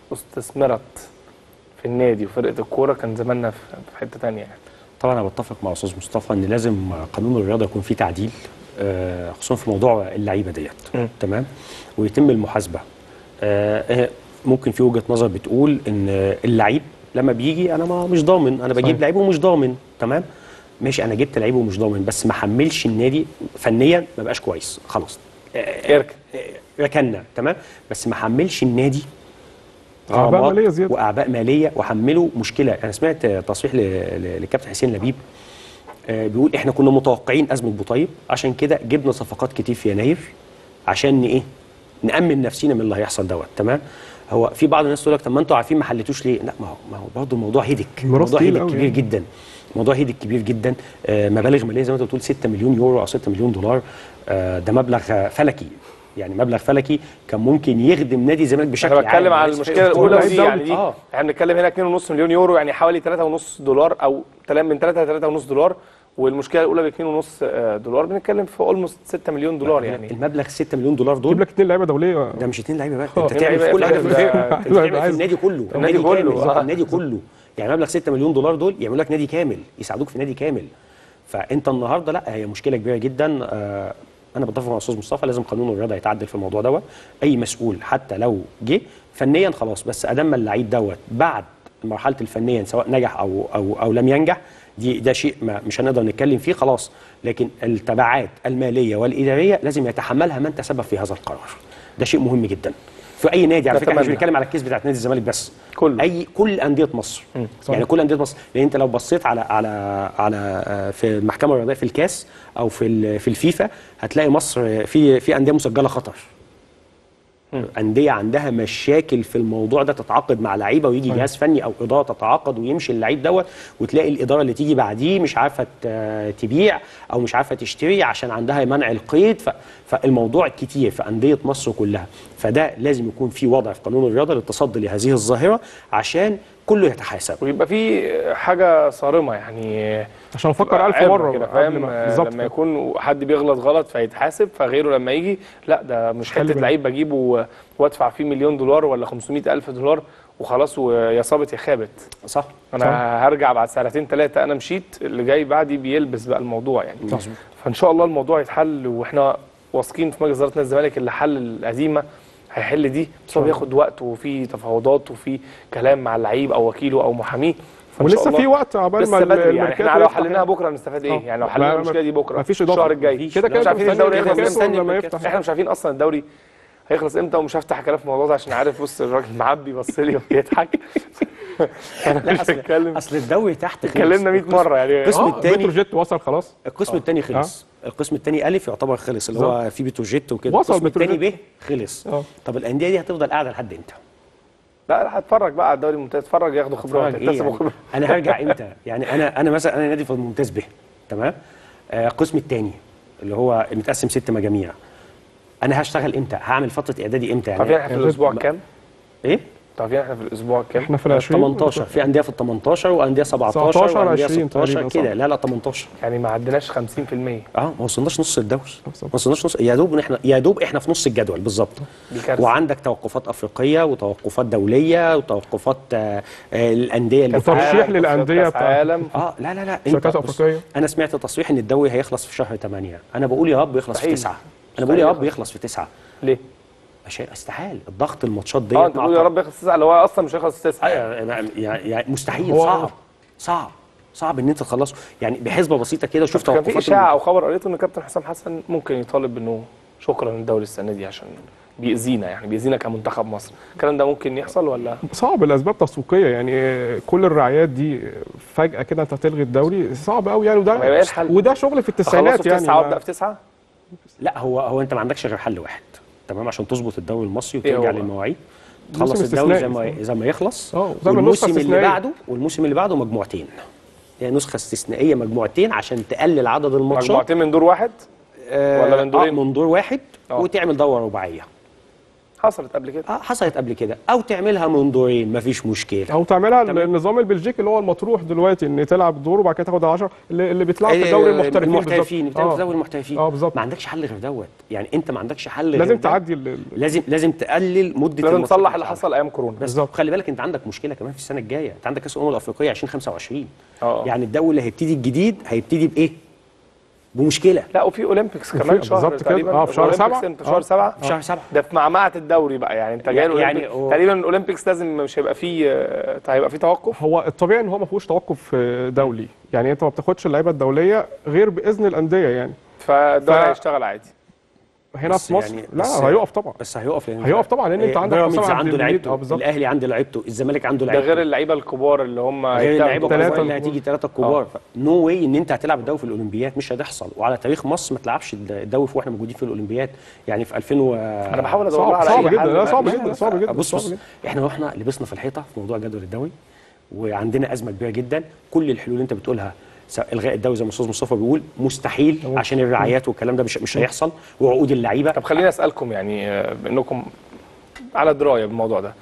استثمرت في النادي وفرقه الكوره كان زماننا في في حته ثانيه يعني طبعا انا بتفق مع استاذ مصطفى ان لازم قانون الرياضه يكون فيه تعديل آه، خصوصا في موضوع اللعيبه ديت مم. تمام ويتم المحاسبه آه، آه، ممكن في وجهه نظر بتقول ان اللعيب لما بيجي انا ما مش ضامن انا بجيب صحيح. لعيب ومش ضامن تمام ماشي انا جبت لعيب ومش ضامن بس ما حملش النادي فنيا ما بقاش كويس خلاص آه، اركن آه، ركنا تمام بس ما حملش النادي أعباء غرامات مالية زيادة. واعباء ماليه وحمله مشكله انا سمعت تصريح ل- ل- للكابتن حسين لبيب آه، بيقول احنا كنا متوقعين ازمه بوطيب عشان كده جبنا صفقات كتير في يناير عشان ن- ايه نامن نفسينا من اللي هيحصل دوت تمام هو في بعض الناس تقول لك طب ما انتوا عارفين ما حلتوش ليه لا ما هو ما هو برضه الموضوع هيدك الميراث الموضوع تقيل هيدك قوي كبير يعني. جدا الموضوع هيدك كبير جدا آه، مبالغ ماليه زي ما انت بتقول 6 مليون يورو او 6 مليون دولار آه، ده مبلغ آه، فلكي يعني مبلغ فلكي كان ممكن يخدم نادي الزمالك بشكل انا بتكلم عام. على ليس المشكله في الاولى لعيب ودي دولي. يعني دي آه. احنا بنتكلم هنا 2.5 مليون يورو يعني حوالي 3.5 دولار او تلا- من 3 ل 3.5 دولار والمشكله الاولى ب 2.5 دولار بنتكلم في اولموست 6 مليون دولار يعني المبلغ 6 مليون دولار جيب دول لك اتنين لعيبه دوليه ده مش اتنين لعيبه بقى آه، انت اتنين تعمل في كل لعيبة حاجه في ده- الفرقه انت بتعمل في عايز- النادي كله النادي كامل، كله، بالظبط، آه. النادي كله يعني مبلغ 6 مليون دولار دول يعملوا لك نادي كامل يساعدوك في نادي كامل فانت النهارده لا هي مشكله كبيره جدا آه انا بتفق مع الاستاذ مصطفى لازم قانون الرياضه يتعدل في الموضوع دوت اي مسؤول حتى لو جه فنيا خلاص بس ادام ما اللعيب دوت بعد مرحله الفنيا سواء نجح او او او لم ينجح دي ده شيء ما مش هنقدر نتكلم فيه خلاص لكن التبعات الماليه والاداريه لازم يتحملها من تسبب في هذا القرار ده شيء مهم جدا في اي نادي على فكره احنا مش نتمنى. بنتكلم على الكيس بتاعت نادي الزمالك بس كله. اي كل انديه مصر صحيح. يعني كل انديه مصر لان انت لو بصيت على على على آه، في المحكمه الرياضيه في الكاس او في ال- في الفيفا هتلاقي مصر في في انديه مسجله خطر انديه عندها مشاكل في الموضوع ده تتعاقد مع لعيبه ويجي جهاز فني او اداره تتعاقد ويمشي اللعيب دوت وتلاقي الاداره اللي تيجي بعديه مش عارفه ت- تبيع او مش عارفه تشتري عشان عندها منع القيد ف... فالموضوع كتير في انديه مصر كلها فده لازم يكون في وضع في قانون الرياضه للتصدي لهذه الظاهره عشان كله يتحاسب ويبقى في حاجه صارمه يعني عشان افكر الف عبرة مره كده قبل فاهم ما- آه، بالظبط لما كده. يكون حد بيغلط غلط فيتحاسب فغيره لما يجي لا ده مش خلي حته بالك. لعيب بجيبه و- وادفع فيه مليون دولار ولا 500 الف دولار وخلاص ويا صابت يا خابت صح انا هرجع بعد سنتين ثلاثه انا مشيت اللي جاي بعدي بيلبس بقى الموضوع يعني مظبوط. فان شاء الله الموضوع يتحل واحنا واثقين في مجلس اداره نادي الزمالك اللي حل الهزيمه هيحل دي بس هو بياخد وقت وفي تفاوضات وفي كلام مع اللعيب او وكيله او محاميه فإن شاء ولسه الله في وقت عبال ما لسه بدري يعني الميركاتو احنا لو يفتح حليناها يعني. بكره هنستفاد ايه؟ آه. يعني لو لا، حلينا ما- المشكله دي بكره ما فيش إضافة. الشهر الجاي مفيش. كده لا، كده مش عارفين مستنيين الدوري هيخلص الميركاتو امتى لما يفتح احنا مش عارفين اصلا الدوري هيخلص امتى ومش هفتح كلام في الموضوع ده عشان عارف بص الراجل معبي بص لي وبيضحك انا لا مش اصل هتكلم اصل الدوري تحت خلص. اتكلمنا 100 القسم- مره يعني القسم اه التاني- بتروجيت وصل خلاص القسم الثاني خلص القسم الثاني الف يعتبر خلص اللي هو في بتروجيت وكده وصل القسم الثاني ب بتروجيت. خلص اه. طب الانديه دي هتفضل قاعده لحد امتى؟ لا لا هتفرج بقى على الدوري الممتاز اتفرج ياخدوا خبره اتفرج ايه وتكتسبوا يعني؟ خبره انا هرجع امتى؟ يعني انا انا مثلا انا نادي في الممتاز به تمام؟ آه، القسم الثاني اللي هو متقسم ست مجاميع انا هشتغل امتى؟ هعمل فتره اعدادي امتى عارفين يعني؟ احنا في الاسبوع كام؟ ايه؟ عارفين احنا في الاسبوع كام؟ احنا في ال 20 18 في انديه في ال 18 وانديه 17 19 وانديه 20 16 تقريبا، كده صح؟ لا لا 18 يعني ما عدناش 50% اه ما وصلناش نص الدوري بالظبط. ما وصلناش نص يا دوب احنا يا دوب احنا في نص الجدول بالظبط دي كارثة. وعندك توقفات افريقيه وتوقفات دوليه وتوقفات آه، آه، الانديه اللي في وترشيح عالم، للأندية كأس بتاع- عالم اه لا لا لا شركات بص، أفريقية. انا سمعت تصريح ان الدوري هيخلص في شهر 8 انا بقول يا رب يخلص في مستحيل. 9 انا بقول يا مستحيل رب يخلص في 9 ليه؟ مش هي- استحال الضغط الماتشات دي اه انت بتقول يا رب يخلص تسعه اللي هو اصلا مش هيخلص تسعه يعني يعني مستحيل هو- صعب صعب صعب ان انت تخلصه يعني بحسبه بسيطه كده شوف كان في توقفات اشاعه او خبر قريته ان كابتن حسام حسن ممكن يطالب انه شكرا للدوري السنه دي عشان بيأذينا يعني بيأذينا كمنتخب مصر الكلام ده ممكن يحصل ولا صعب الاسباب تسويقيه يعني آه، كل الرعايات دي فجاه كده انت هتلغي الدوري صعب قوي يعني طب يبقى ايه وده الحل؟ وده شغل في اخلصه التسعينات في يعني تسعه ما- وابدا في تسعه لا هو هو انت ما عندكش غير حل واحد تمام عشان تظبط الدوري المصري إيه وترجع هو؟ للمواعيد موسم تخلص الدوري زي استثنائي. ما زي ما يخلص اه، وزي ما النسخة والموسم اللي استثنائية. بعده والموسم اللي بعده مجموعتين يعني نسخه استثنائيه مجموعتين عشان تقلل عدد الماتشات مجموعتين من دور واحد آه، ولا من دورين؟ آه من دور واحد اه. وتعمل دوره رباعيه حصلت قبل كده اه حصلت قبل كده او تعملها من دورين مفيش مشكله او تعملها تمام. النظام البلجيكي اللي هو المطروح دلوقتي ان تلعب دور وبعد كده تاخد 10 اللي اللي بيطلعوا في دوري المحترفين المحترفين بالظبط. بتعمل اه. دوري المحترفين اه بالظبط ما عندكش حل غير دوت يعني انت ما عندكش حل غير لازم ده. تعدي ال- ال- لازم لازم تقلل مده لازم الماتشات تصلح اللي بتاعتك. حصل ايام كورونا بس بالظبط. خلي بالك انت عندك مشكله كمان في السنه الجايه انت عندك كاس الامم الافريقيه 2025 اه. يعني الدوري اللي هيبتدي الجديد هيبتدي بايه بمشكله لا وفي اولمبيكس كمان وفي- شهر بالظبط كده. تقريبا اه، في شهر الأولمبيكس سبعة. امتى؟ في شهر اه. سبعه في شهر سبعة ده في معمعة الدوري بقى يعني انت جاي يعني- يعني يعني هو- تقريبا الاولمبيكس لازم مش هيبقى فيه آه، هيبقى فيه توقف هو الطبيعي ان هو ما فيهوش توقف آه، دولي يعني انت ما بتاخدش اللعيبه الدوليه غير باذن الانديه يعني فالدوري ف- هيشتغل عادي هنا بس في مصر يعني- لا بس- هيقف طبعا بس هيقف لان هيقف طبعا لان انت إيه، عندك بيراميدز حسام عبد عنده المجيد. لعيبته اه بالظبط الاهلي عنده لعيبته الزمالك عنده ده لعيبته غير اللعيبه الكبار اللي هم غير اللعيبه هيتاخدوا ثلاثة الكبار اللي هتيجي ثلاثه كبار نو واي ان انت هتلعب الدوري في الاولمبياد مش هتحصل وعلى تاريخ مصر ما تلعبش الدوري في واحنا موجودين في الاولمبياد يعني في 2000 و انا بحاول ادور صعب على صعب اي جدا حل لا صعب بقى. جدا صعب جدا بص صعب بص جدا. احنا رحنا لبسنا في الحيطه في موضوع جدول الدوري وعندنا ازمه كبيره جدا كل الحلول اللي انت بتقولها سواء الغاء الدوري زي ما الاستاذ مصطفى بيقول مستحيل عشان الرعايات والكلام ده مش مش هيحصل وعقود اللعيبه طب خليني اسالكم يعني آه، بانكم على درايه بالموضوع ده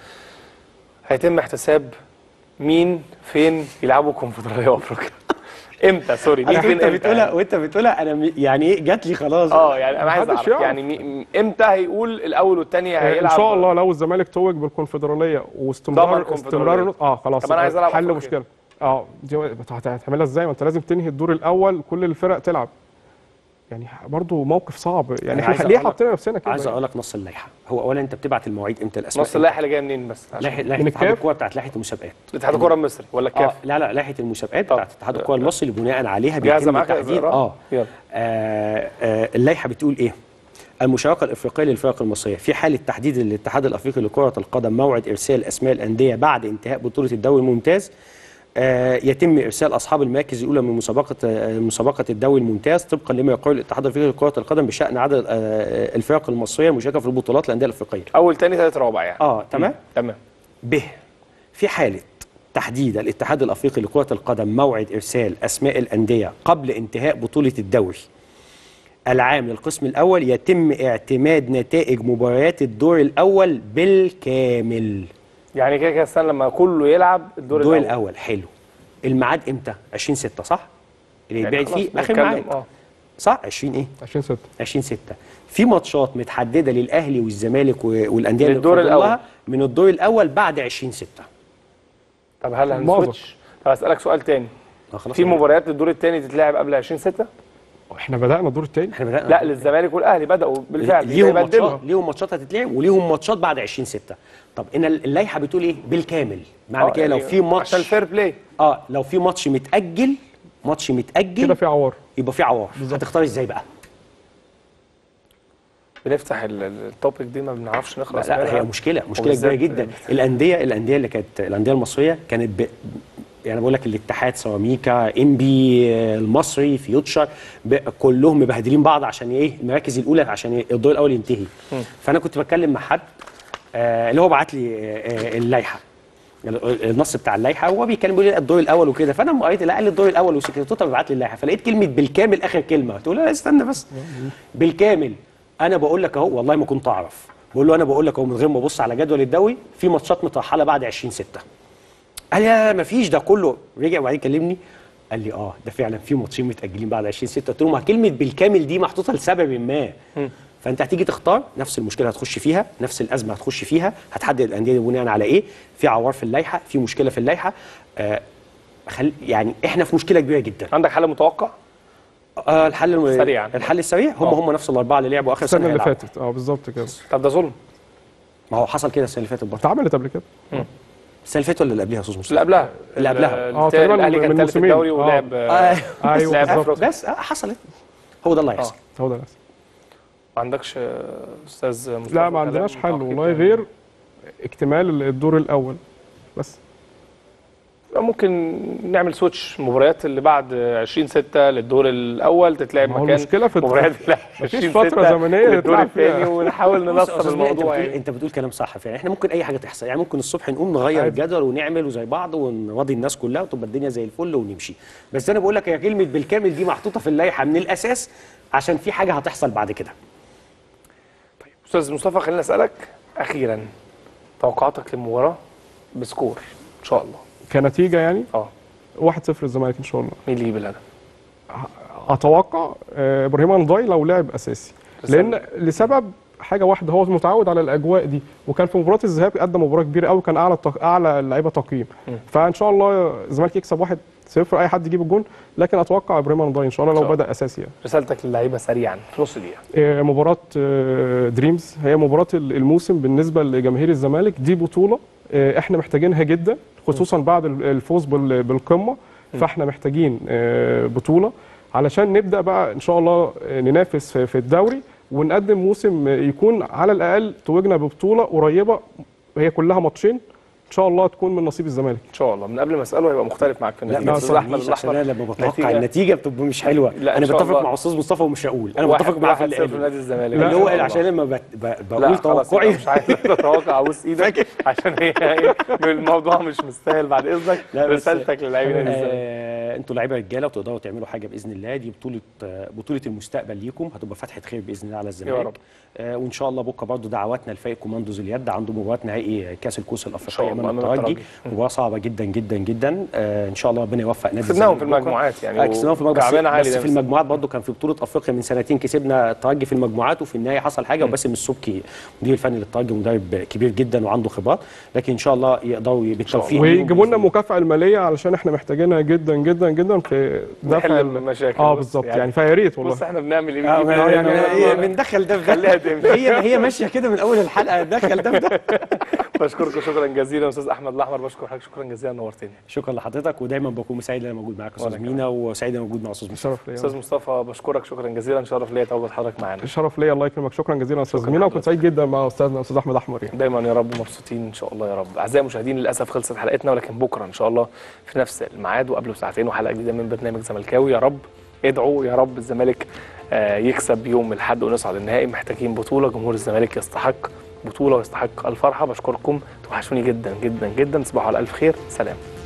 هيتم احتساب مين فين يلعبوا كونفدراليه افريقيا امتى سوري مين فين انت امتى بتقولها يعني؟ وانت بتقولها انا م- يعني ايه جات لي خلاص اه يعني انا عايز محدش اعرف يعرف. يعني مي- امتى هيقول الاول والثاني آه، هيلعب ان شاء الله لو الزمالك توج بالكونفدراليه ضمن واستمرار الكونفدرالية. استمرار اه خلاص طب أنا عايز ألعب حل أفريقيا. مشكله اه دي هت- هتعملها ازاي ما انت لازم تنهي الدور الاول كل الفرق تلعب يعني برضو موقف صعب يعني أنا احنا عايز ليه أقول لك- حاطين نفسنا كده عايز يعني؟ اقول لك نص اللائحه هو اولا انت بتبعت المواعيد امتى الاسماء نص اللائحه اللي جايه منين بس عشان- لائحه لائحه من اتحاد الكاف؟ الكوره بتاعت لائحه المسابقات اتحاد الكره المصري ولا اه الكاف لا لا لائحه المسابقات طب. بتاعت اتحاد الكوره المصري اللي بناء عليها جاهزة بيتم معاك يا تحديد زهراء؟ اه يلا. آه، آه، اللائحه بتقول ايه؟ المشاركه الافريقيه للفرق المصريه في حاله تحديد الاتحاد الافريقي لكره القدم موعد ارسال اسماء الانديه بعد انتهاء بطوله الدوري الممتاز آه، يتم ارسال اصحاب المراكز الاولى من مسابقه آه، مسابقه الدوري الممتاز طبقا لما يقول الاتحاد الافريقي لكره القدم بشان عدد آه، الفرق المصريه المشاركه في البطولات الانديه الافريقيه اول تاني ثالث رابع يعني اه تمام تمام ب في حالة تحديد الاتحاد الأفريقي لكرة القدم موعد إرسال أسماء الأندية قبل انتهاء بطولة الدوري العام للقسم الأول يتم اعتماد نتائج مباريات الدور الأول بالكامل يعني كده كده السنه لما كله يلعب الدور, الدور الاول الأول حلو الميعاد إمتى؟ 20 6 صح؟ اللي يعني يتبعد خلاص فيه آخر بنتكلم- ميعاد اه صح 20 إيه؟ 20 6 20 6 في ماتشات متحددة للأهلي والزمالك و- والأندية اللي للدور بتفضل لها الأول. من الدور الأول بعد 20 6 طب هل معظم. هنسويتش طب اسالك سؤال تاني آه خلاص في مباريات للدور الثاني تتلعب قبل 20 6 احنا بدانا الدور الثاني احنا بدانا لا للزمالك والاهلي بداوا بالفعل ليهم يبدلوا. ماتشات ليهم ماتشات هتتلعب وليهم ماتشات بعد 20 6 طب ان اللائحه بتقول ايه بالكامل معنى آه، كده لو يعني في ماتش عشان الفير بلاي اه لو في ماتش متاجل ماتش متاجل كده في عوار يبقى في عوار هتختار ازاي بقى بنفتح ال- ال- التوبيك دي ما بنعرفش لا, نخلص لا منها. هي مشكله مشكله وبالذات كبيره جدا الانديه الانديه اللي كانت الانديه المصريه كانت ب... يعني بقول لك الاتحاد سيراميكا انبي المصري فيوتشر ب... كلهم مبهدلين بعض عشان ايه المراكز الاولى عشان الدور الاول ينتهي فانا كنت بتكلم مع حد آه اللي هو بعت لي آه آه، اللائحه النص بتاع اللائحه وهو بيتكلم بيقول لي الدور الاول وكده فانا لما قريت لا قال لي الدور الاول وسكرتوتا بيبعت لي اللائحه فلقيت كلمه بالكامل اخر كلمه تقول له لا استنى بس بالكامل انا بقول لك اهو والله ما كنت اعرف بقول له انا بقول لك اهو من غير ما ابص على جدول الدوري في ماتشات مترحله بعد 20 6 قال لي لا ما فيش ده كله رجع وبعدين كلمني قال لي اه ده فعلا في ماتشين متاجلين بعد 20 6 قلت له ما كلمه بالكامل دي محطوطه لسبب ما فانت هتيجي تختار نفس المشكله هتخش فيها نفس الازمه هتخش فيها هتحدد الانديه دي بناء على ايه في عوار في اللائحه في مشكله في اللائحه آه خل يعني احنا في مشكله كبيره جدا عندك حل متوقع آه الحل الم... سريعاً. الحل السريع هم هم نفس الاربعه اللي لعبوا اخر السنه سنه اللي هيلعبوا. فاتت اه بالظبط كده طب ده ظلم ما هو حصل كده السنه اللي فاتت برضه اتعملت قبل كده السنه اللي فاتت ولا اللي قبلها يا استاذ مصطفى؟ اللي قبلها اللي قبلها. ال- اه، التاني تقريبا الاهلي كان من ثالث موسمين. الدوري اه. ولعب آه. ايوه لعب بالظبط أفريقيا. بس آه حصلت هو ده اللي هيحصل هو ده الأساس. ما عندكش آه، استاذ مصطفى لا ما كلام عندناش حل تعقيب والله يعني؟ غير اكتمال الدور الاول بس ممكن نعمل سويتش مباريات اللي بعد 20 6 للدور الاول تتلعب ما هو مكان المشكلة في- مباريات لا مفيش فترة زمنية للدور نتلعب فيها. الثاني ونحاول بص يا ننصر أستاذ ماهر، انت الموضوع بتقول يعني انت بتقول كلام صح فعلا احنا ممكن اي حاجه تحصل يعني ممكن الصبح نقوم نغير عادي. الجدول ونعمل زي بعض ونراضي الناس كلها وتبقى الدنيا زي الفل ونمشي بس انا بقول لك هي كلمه بالكامل دي محطوطه في اللائحه من الاساس عشان في حاجه هتحصل بعد كده استاذ مصطفى خليني اسالك اخيرا توقعاتك للمباراه بسكور ان شاء الله كنتيجه يعني اه 1-0 الزمالك ان شاء الله مين اللي يجيب الهدف اتوقع آه، ابراهيم انضاي لو لعب اساسي لان لسبب حاجه واحده هو متعود على الاجواء دي وكان في مباراه الذهاب قدم مباراه كبيره قوي كان اعلى تق... اعلى اللعيبه تقييم فان شاء الله الزمالك يكسب 1 0 اي حد يجيب الجون لكن اتوقع ابراهيم انضاي ان شاء الله لو شاء الله. بدا اساسي يعني. رسالتك للعيبه سريعا في نص دقيقه آه، مباراة آه، دريمز هي مباراة ال- الموسم بالنسبة لجماهير الزمالك دي بطولة آه، احنا محتاجينها جدا خصوصا بعد ال- الفوز بال- بالقمة فاحنا محتاجين آه، بطولة علشان نبدأ بقى ان شاء الله آه، ننافس في- في الدوري ونقدم موسم آه، يكون على الأقل توجنا ببطولة قريبة هي كلها ماتشين ان شاء الله تكون من نصيب الزمالك ان شاء الله من قبل ما اساله هيبقى مختلف معاك في لا النتيجه ما استاذ احمد تقوليش عشان الاحمر انا لما بتوقع نتيجة. النتيجه بتبقى مش حلوه لا، إن انا شاء بتفق الله. مع استاذ مصطفى ومش هقول انا واحد- بتفق معاه في واحد صفر اللي لنادي الزمالك اللي إن هو شاء الله. عشان لما بت- ب- لا بقول خلاص توقعي يبقى مش عايز تتوقع ابوس ايدك عشان هي هي- الموضوع مش مستاهل بعد اذنك لا، بس- رسالتك للاعبين نادي الزمالك آه، انتوا لعيبه رجاله وتقدروا تعملوا حاجه باذن الله دي بطوله آه، بطوله المستقبل ليكم هتبقى فتحه خير باذن الله على الزمالك رب. آه وان شاء الله بكره برضه دعواتنا لفريق كوماندوز اليد عنده مباراه نهائي كاس الكؤوس شاء الافريقيه الله امام أمام الترجي الترجي. مباراه صعبه جدا جدا جدا آه ان شاء الله ربنا يوفق نادي كسبناهم في الزمالك بكرة. المجموعات يعني آه كسبناهم في المجموعات وكعبنا عالي بس, بس ده في المجموعات برضه كان في بطوله افريقيا من سنتين كسبنا الترجي في المجموعات وفي النهايه حصل حاجه وباسم السبكي مدير الفني للترجي مدرب كبير جدا وعنده خبرات لكن ان شاء الله يقدروا بالتوفيق ليهم ويجيبوا لنا بإذن الله. المكافأة المالية علشان احنا محتاجينها جدا جدا جدا في دفع نحل ال- المشاكل اه بص بالظبط يعني- يعني فيا ريت والله بص احنا بنعمل ايه اه بنجيب ما- إيه؟ يعني يعني هي بندخل ده في ده خليها تمشي. هي هي ماشيه كده من اول الحلقه دخل ده في ده بشكركم شكرا جزيلا استاذ احمد الاحمر بشكر حضرتك شكرا جزيلا نورتني شكرا لحضرتك ودايما بكون سعيد ان انا موجود معاك يا استاذ وأنا مينا وسعيد ان انا موجود مع استاذ مصطفى شرف ليا استاذ مصطفى بشكرك شكرا جزيلا شرف ليا تواجد حضرتك معانا الشرف ليا الله يكرمك شكرا جزيلا يا استاذ شكراً مينا حضرتك. وكنت سعيد جدا مع استاذنا استاذ احمد احمر يعني دايما يا رب مبسوطين ان شاء الله يا رب اعزائي المشاهدين للاسف خلصت حلقتنا ولكن بكره ان شاء الله في نفس الميعاد وقبله ساعتين وحلقه جديده من برنامج زملكاوي يا رب ادعوا يا رب الزمالك آه، يكسب يوم الاحد ونصعد النهائي محتاجين بطوله جمهور الزمالك يستحق بطوله ويستحق الفرحه بشكركم توحشوني جدا جدا جدا تصبحوا على الف خير سلام